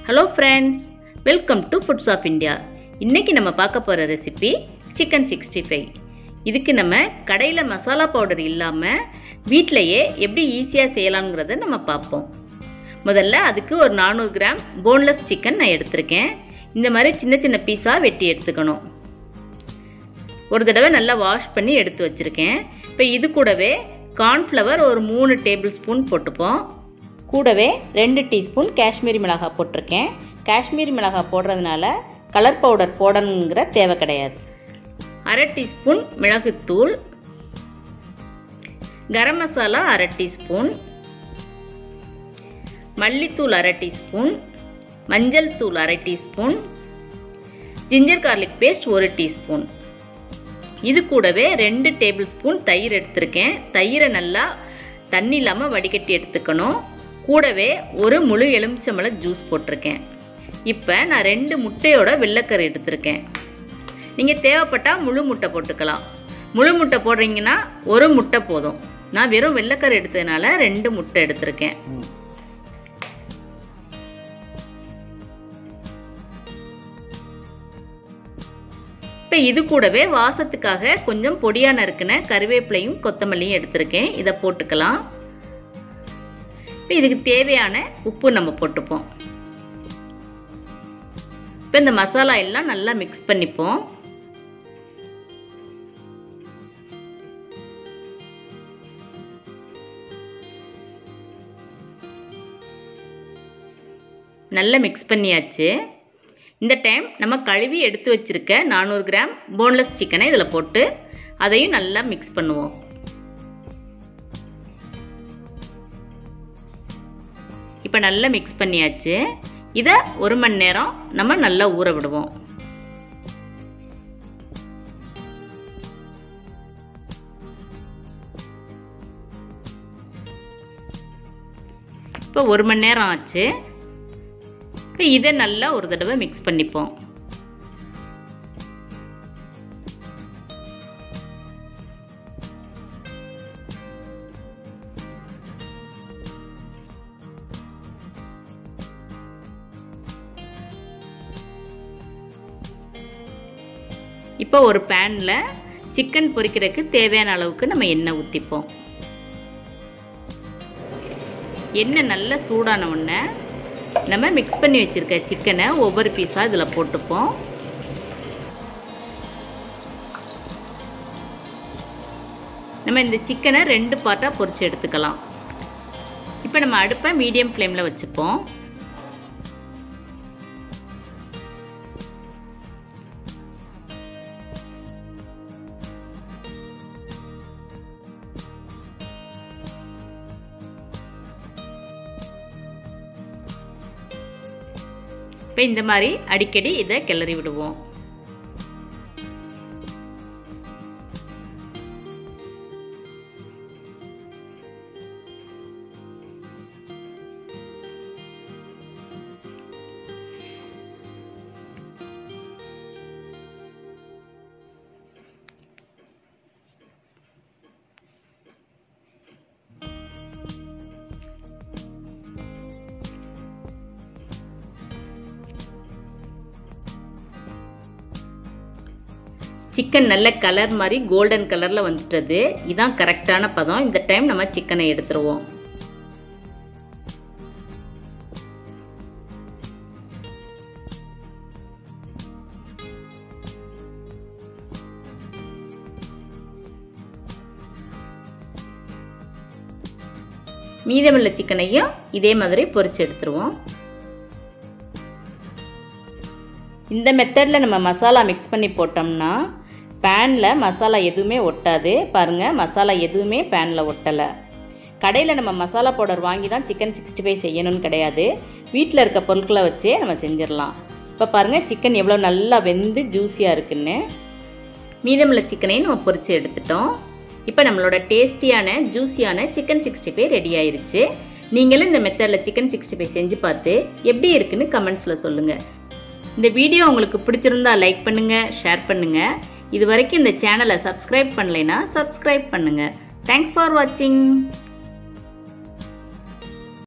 hello friends welcome to foods of India இன்றைக்கி நம்ம பார்க்க போகிற ரெசிபி சிக்கன் சிக்ஸ்டி ஃபைவ் இதுக்கு நம்ம கடையில் மசாலா பவுடர் இல்லாமல் வீட்டிலையே எப்படி ஈஸியாக செய்யலாம்ங்கிறத நம்ம பார்ப்போம் முதல்ல அதுக்கு ஒரு நானூறு கிராம் போன்லெஸ் சிக்கன் நான் எடுத்திருக்கேன் இந்த மாதிரி சின்ன சின்ன பீஸாக வெட்டி எடுத்துக்கணும் ஒரு தடவை நல்லா வாஷ் பண்ணி எடுத்து வச்சுருக்கேன் இப்போ இது கூடவே கார்ன்ஃப்ளவர் ஒரு மூணு டேபிள் ஸ்பூன் போட்டுப்போம் கூடவே ரெண்டு டீஸ்பூன் காஷ்மீரி மிளகாய் போட்டிருக்கேன் காஷ்மீரி மிளகாய் போடுறதுனால கலர் பவுடர் போடணுங்கிற தேவை கிடையாது அரை டீஸ்பூன் மிளகுத்தூள் கரம் மசாலா அரை டீஸ்பூன் மல்லித்தூள் அரை டீஸ்பூன் மஞ்சள் தூள் அரை டீஸ்பூன் ஜிஞ்சர் கார்லிக் பேஸ்ட் ஒரு டீஸ்பூன் இது கூடவே ரெண்டு டேபிள் ஸ்பூன் தயிர் எடுத்திருக்கேன் தயிரை நல்லா தண்ணி இல்லாமல் வடிகட்டி எடுத்துக்கணும் கூடவே ஒரு முழு எலுமிச்சம்பழம் ஜூஸ் போட்டிருக்கேன் இப்போ நான் ரெண்டு முட்டையோட வெள்ளைக்கரு எடுத்திருக்கேன் நீங்கள் தேவைப்பட்டால் முழு முட்டை போட்டுக்கலாம் முழு முட்டை போடுறீங்கன்னா ஒரு முட்டை போதும் நான் வெறும் வெள்ளைக்கரு எடுத்ததுனால ரெண்டு முட்டை எடுத்திருக்கேன் இப்போ இது கூடவே வாசத்துக்காக கொஞ்சம் பொடியாக நறுக்கின கருவேப்பிலையும் கொத்தமல்லியும் எடுத்திருக்கேன் இதை போட்டுக்கலாம் இப்போ இதுக்கு தேவையான உப்பு நம்ம போட்டுப்போம் இப்போ இந்த மசாலா எல்லாம் நல்லா மிக்ஸ் பண்ணிப்போம் நல்லா மிக்ஸ் பண்ணியாச்சு இந்த டைம் நம்ம கழுவி எடுத்து வச்சுருக்க நானூறு கிராம் போன்லெஸ் சிக்கனை இதில் போட்டு அதையும் நல்லா மிக்ஸ் பண்ணுவோம் இப்போ நல்லா மிக்ஸ் பண்ணியாச்சு இதை ஒரு மணி நேரம் நம்ம நல்லா ஊற விடுவோம் இப்போ ஒரு மணி நேரம் ஆச்சு இப்போ இதை நல்லா ஒரு தடவை மிக்ஸ் பண்ணிப்போம் இப்போ ஒரு பேனில் சிக்கன் பொரிக்கிறதுக்கு தேவையான அளவுக்கு நம்ம எண்ணெய் ஊற்றிப்போம் எண்ணெய் நல்லா சூடான உடனே நம்ம மிக்ஸ் பண்ணி வச்சுருக்க சிக்கனை ஒவ்வொரு பீஸாக இதில் போட்டுப்போம் நம்ம இந்த சிக்கனை ரெண்டு பார்ட்டாக பொரித்து எடுத்துக்கலாம் இப்போ நம்ம அடுப்பை மீடியம் ஃப்ளேமில் வச்சுப்போம் இப்போ இந்த மாதிரி அடிக்கடி இதை கிளறி விடுவோம் சிக்கன் நல்ல கலர் மாதிரி கோல்டன் கலரில் வந்துட்டது இதுதான் கரெக்டான பதம் இந்த டைம் நம்ம சிக்கனை எடுத்துருவோம் மீதமுள்ள சிக்கனையும் இதே மாதிரி பொரிச்சு எடுத்துருவோம் இந்த மெத்தடில் நம்ம மசாலா மிக்ஸ் பண்ணி போட்டோம்னா பேனில் மசாலா எதுவுமே ஒட்டாது பாருங்கள் மசாலா எதுவுமே பேனில் ஒட்டலை கடையில் நம்ம மசாலா பவுடர் வாங்கி தான் சிக்கன் சிக்ஸ்டி ஃபைவ் செய்யணும்னு கிடையாது வீட்டில் இருக்க பொருட்களை வச்சே நம்ம செஞ்சிடலாம் இப்போ பாருங்கள் சிக்கன் எவ்வளோ நல்லா வெந்து ஜூஸியாக இருக்குன்னு மீதமுள்ள சிக்கனையும் நம்ம பொரித்து எடுத்துட்டோம் இப்போ நம்மளோட டேஸ்டியான ஜூஸியான சிக்கன் சிக்ஸ்டி ஃபைவ் ரெடி ஆயிருச்சு நீங்களும் இந்த மெத்தடில் சிக்கன் சிக்ஸ்டி ஃபைவ் செஞ்சு பார்த்து எப்படி இருக்குன்னு கமெண்ட்ஸில் சொல்லுங்கள் இந்த வீடியோ உங்களுக்கு பிடிச்சிருந்தா லைக் பண்ணுங்கள் ஷேர் பண்ணுங்கள் இது வரைக்கும் இந்த சேனலை சப்ஸ்கிரைப் பண்ணலைன்னா சப்ஸ்கிரைப் பண்ணுங்கள் தேங்க்ஸ் ஃபார் வாட்சிங்